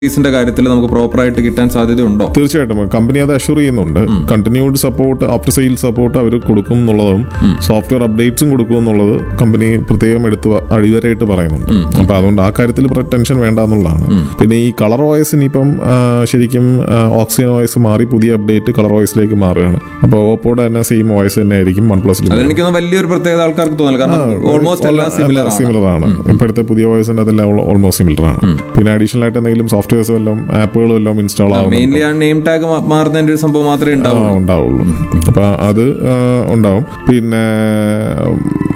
ഫീസിന്റെ കാര്യത്തിൽ നമുക്ക് പ്രോപ്പറായിട്ട് കിട്ടാൻ സാധ്യതയുണ്ടോ തീർച്ചയായിട്ടും കമ്പനി അത് അഷ്യൂർ ചെയ്യുന്നുണ്ട് continued support after sale support അവർ കൊടുക്കും എന്നുള്ളതും സോഫ്റ്റ്വെയർ അപ്ഡേറ്റ്സും കൊടുക്കും എന്നുള്ളത് കമ്പനി പ്രത്യേകം എടുത്ത് വ- അടിവരയിട്ട് പറയുന്നുണ്ട് അപ്പൊ അതുകൊണ്ട് ആ കാര്യത്തിൽ ടെൻഷൻ വേണ്ട എന്നുള്ളതാണ് പിന്നെ ഈ കളർ വോയിസ് ഇനിയിപ്പം ആ, ശരിക്കും ഓക്സിജൻ വോയിസ് മാറി പുതിയ അപ്ഡേറ്റ് കളർ വോയിസിലേക്ക് മാറുകയാണ് അപ്പോൾ ഓപ്പോയുടെ തന്നെ സെയിം വോയിസ് തന്നെ ആയിരിക്കും വൺ പ്ലസിൽ അതെനിക്ക് തോന്നുന്നു വലിയൊരു പ്രത്യേകത ആൾക്കാർക്ക് തോന്നില്ല കാരണം ഓൾമോസ്റ്റ് എല്ലാം സിമിലർ ആണ് സിമിലർ ആണ് ഇപ്പോഴത്തെ പുതിയ വോയിസിന്റെ അതെല്ലാം ഓൾമോസ്റ്റ് സിമിലർ ആണ് പിന്നെ അഡീഷണൽ ആയിട്ട് എന്തെങ്കിലും സോഫ്റ്റ്വെയർസ് വല്ലതും ആപ്പുകളും എല്ലാം ഇൻസ്റ്റാൾ ആവും മെയിൻലി ആ നെയിം ടാഗ് മാറുന്നതിന്റെ ഒരു സംഭവം മാത്രമേ ആ, ഉണ്ടാവൂ ഉണ്ടാവുള്ളൂ അപ്പൊ അത് ആ, ഉണ്ടാവും പിന്നെ ഉം,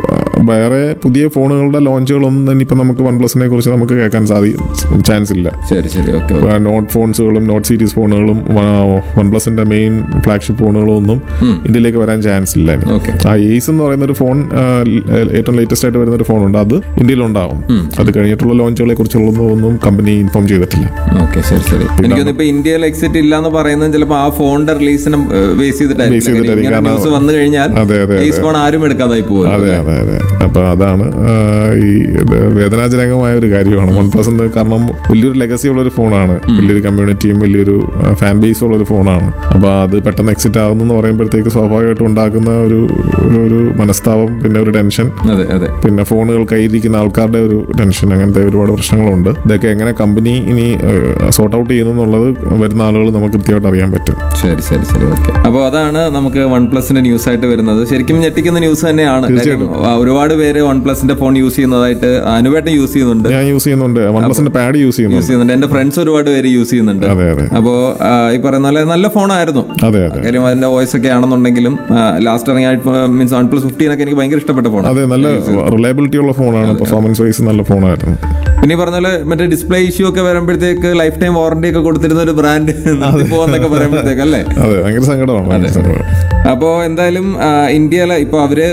വേറെ പുതിയ ഫോണുകളുടെ ലോഞ്ചുകളൊന്നും ഇനിയിപ്പോ നമുക്ക് വൺ പ്ലസിനെ കുറിച്ച് നമുക്ക് കേൾക്കാൻ സാധി ചാൻസ് ഇല്ല ശരി ശരി ഓക്കെ നോട്ട് ഫോൺസുകളും നോട്ട് സീരീസ് ഫോണുകളും വൺ പ്ലസിന്റെ മെയിൻ ഫ്ലാഗ്ഷിപ്പ് ഫോണുകളും ഒന്നും ഇന്ത്യയിലേക്ക് വരാൻ ചാൻസ് ഇല്ല ഇനി. Okay. ആ എയ്സ് എന്ന് പറയുന്ന ഒരു ഫോൺ ആ, ഏറ്റവും ലേറ്റസ്റ്റ് ആയിട്ട് വരുന്ന ഒരു ഫോൺ ഉണ്ട് അത് ഇന്ത്യയിൽ ഉണ്ടാവും അത് കഴിഞ്ഞിട്ടുള്ള ലോഞ്ചുകളെ കുറിച്ചുള്ളതൊന്നും കമ്പനി ഇൻഫോം ചെയ്തിട്ടില്ല ഓക്കെ ശരി ശരി എനിക്ക് തോന്നുന്നു ഇപ്പൊ ഇന്ത്യയിൽ എക്സിറ്റ് ഇല്ല എന്ന് പറയുന്നത് ചിലപ്പോൾ ആ ഫോണിന്റെ റിലീസിനെ ബേസ് Base ചെയ്തിട്ടായിരിക്കും. കാരണം- ന്യൂസ് വന്നു കഴിഞ്ഞാൽ അതെ, അതെ, ഈ ഫോൺ ആരും എടുക്കാതായി പോകും അതെ അതെ അതെ അപ്പൊ അതാണ് ആ, ഈ ഇത് വേദനാജനകമായ ഒരു കാര്യമാണ് വൺ പ്ലസ് എന്ന് കാരണം വലിയൊരു ലെഗസി ഉള്ള ഒരു ഫോണാണ് വലിയൊരു കമ്മ്യൂണിറ്റിയും വലിയൊരു ഫാൻ ബേസ് ഉള്ള ഒരു ഫോണാണ് അപ്പൊ അത് പെട്ടെന്ന് എക്സിറ്റ് ആകുന്നു എന്ന് പറയുമ്പോഴത്തേക്ക് സ്വാഭാവികമായിട്ടും ഉണ്ടാക്കുന്ന ഒരു ഒരു- ഒരു മനസ്താപം പിന്നെ ഒരു ടെൻഷൻ അതെ അതെ പിന്നെ ഫോണുകൾ കയ്യിരിക്കുന്ന ആൾക്കാരുടെ ഒരു ടെൻഷൻ അങ്ങനത്തെ ഒരുപാട് പ്രശ്നങ്ങളുണ്ട് ഇതൊക്കെ എങ്ങനെ കമ്പനി ഇനി സോർട്ട് ഔട്ട് ചെയ്യുന്നു എന്നുള്ളത് വരുന്ന ആളുകൾ നമുക്ക് കൃത്യമായിട്ട് അറിയാൻ പറ്റും ശരി ശരി ശരി ഓക്കെ അപ്പോൾ അതാണ് നമുക്ക് വൺ പ്ലസിന്റെ ന്യൂസ് ആയിട്ട് വരുന്നത് ശരിക്കും ഞെട്ടിക്കുന്ന ന്യൂസ് തന്നെയാണ് കാര്യം, ആ, ഒരുപാട് പേര് വൺ പ്ലസിന്റെ ഫോൺ യൂസ് ചെയ്യുന്നതായിട്ട് അനുവേട്ടൻ യൂസ് ചെയ്യുന്നുണ്ട് ഞാൻ യൂസ് ചെയ്യുന്നുണ്ട് വൺ പ്ലസിന്റെ പാഡ് യൂസ് യൂസ് ചെയ്യുന്നുണ്ട് ചെയ്യുന്നുണ്ട് എന്റെ ഫ്രണ്ട്സ് ഒരുപാട് പേര് യൂസ് ചെയ്യുന്നുണ്ട് അതെ അതെ അപ്പോ ആ, ഈ പറയുന്ന പോലെ നല്ല ഫോണായിരുന്നു അതെ അതെ കാര്യം അതിന്റെ വോയിസ് ഒക്കെ ആണെന്നുണ്ടെങ്കിലും ലാസ്റ്റ് ഇറങ്ങിയ മീൻസ് വൺ പ്ലസ് ഫിഫ്റ്റീൻ ഒക്കെ എനിക്ക് ഭയങ്കര ഇഷ്ടപ്പെട്ട ഫോണാണ് അതെ നല്ല റിലയബിലിറ്റി ഉള്ള ഫോണാണ് പെർഫോമൻസ് വൈസ് നല്ല ഫോണായിരുന്നു പിന്നെ ഈ പറഞ്ഞ പോലെ മറ്റേ ഡിസ്പ്ലേ ഇഷ്യൂ ഒക്കെ വരുമ്പോഴത്തേക്ക് ലൈഫ് ടൈം വാറണ്ടി ഒക്കെ കൊടുത്തിരുന്ന ഒരു ബ്രാൻഡ് പോകുന്നൊക്കെ പറയുമ്പോഴത്തേക്ക് അല്ലേ അതെ ഭയങ്കര സങ്കടമാണ് ഭയങ്കര സങ്കടമാണ് അപ്പോൾ എന്തായാലും ആ, ഇന്ത്യയിലെ ഇപ്പൊ അവര്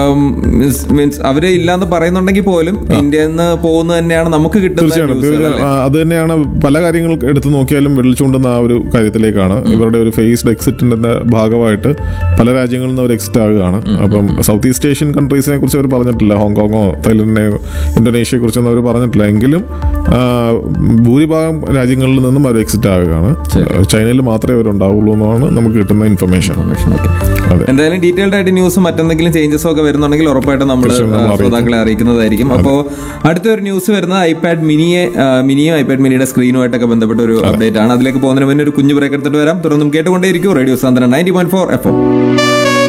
മീൻസ് അവര് ഇല്ലാന്ന് പറയുന്നുണ്ടെങ്കിൽ പോലും ഇന്ത്യയിൽ നിന്ന് പോകുന്നത് തന്നെയാണ് നമുക്ക് കിട്ടുന്ന തീർച്ചയായിട്ടും news തീർച്ചയായും. അല്ലേ? ആ, അത് തന്നെയാണ് പല കാര്യങ്ങൾ എടുത്തു നോക്കിയാലും വെള്ളിൽ ചൂണ്ടുന്ന ആ ഒരു കാര്യത്തിലേക്കാണ് ഇവരുടെ ഒരു ഫേസ്ഡ് എക്സിറ്റിന്റെ ഭാഗമായിട്ട് പല രാജ്യങ്ങളിൽ നിന്ന് അവർ എക്സിറ്റ് ആകുകയാണ് അപ്പം സൗത്ത് ഈസ്റ്റ് ഏഷ്യൻ കൺട്രീസിനെ കുറിച്ച് അവർ പറഞ്ഞിട്ടില്ല ഹോങ്കോങ്ങോ തായ്ലൻഡിനെയോ ഇന്തോനേഷ്യയെ കുറിച്ചൊന്നും അവർ പറഞ്ഞിട്ടില്ല എങ്കിലും ആ, ഭൂരിഭാഗം രാജ്യങ്ങളിൽ നിന്നും അവർ എക്സിറ്റ് ആകുകയാണ് ചൈനയിൽ മാത്രമേ അവരുണ്ടാവുള്ളൂ എന്നാണ് നമുക്ക് കിട്ടുന്ന ഇൻഫർമേഷൻ Okay. അതെ. എന്തായാലും ഡീറ്റെയിൽഡ് ആയിട്ട് ന്യൂസും മറ്റെന്തെങ്കിലും ചേഞ്ചസോ ഒക്കെ വരുന്നുണ്ടെങ്കിൽ ഉറപ്പായിട്ടും നമ്മൾ തീർച്ചയായും നമ്മൾ അറിയിക്കും. ശ്രോതാക്കളെ അറിയിക്കുന്നതായിരിക്കും അപ്പോൾ അടുത്തൊരു ന്യൂസ് വരുന്നത് ഐപാഡ് മിനിയെ ആ, മിനിയും ഐപാഡ് മിനിയുടെ സ്ക്രീനുമായിട്ടൊക്കെ ബന്ധപ്പെട്ട ഒരു അപ്ഡേറ്റ് ആണ് അതിലേക്ക് പോകുന്നതിന് മുന്നേ ഒരു കുഞ്ഞു ബ്രേക്ക് എടുത്തിട്ട് വരാം തുടർന്നും കേട്ടുകൊണ്ടേയിരിക്കും റേഡിയോ സാന്ദ്രൻ ninety point four F M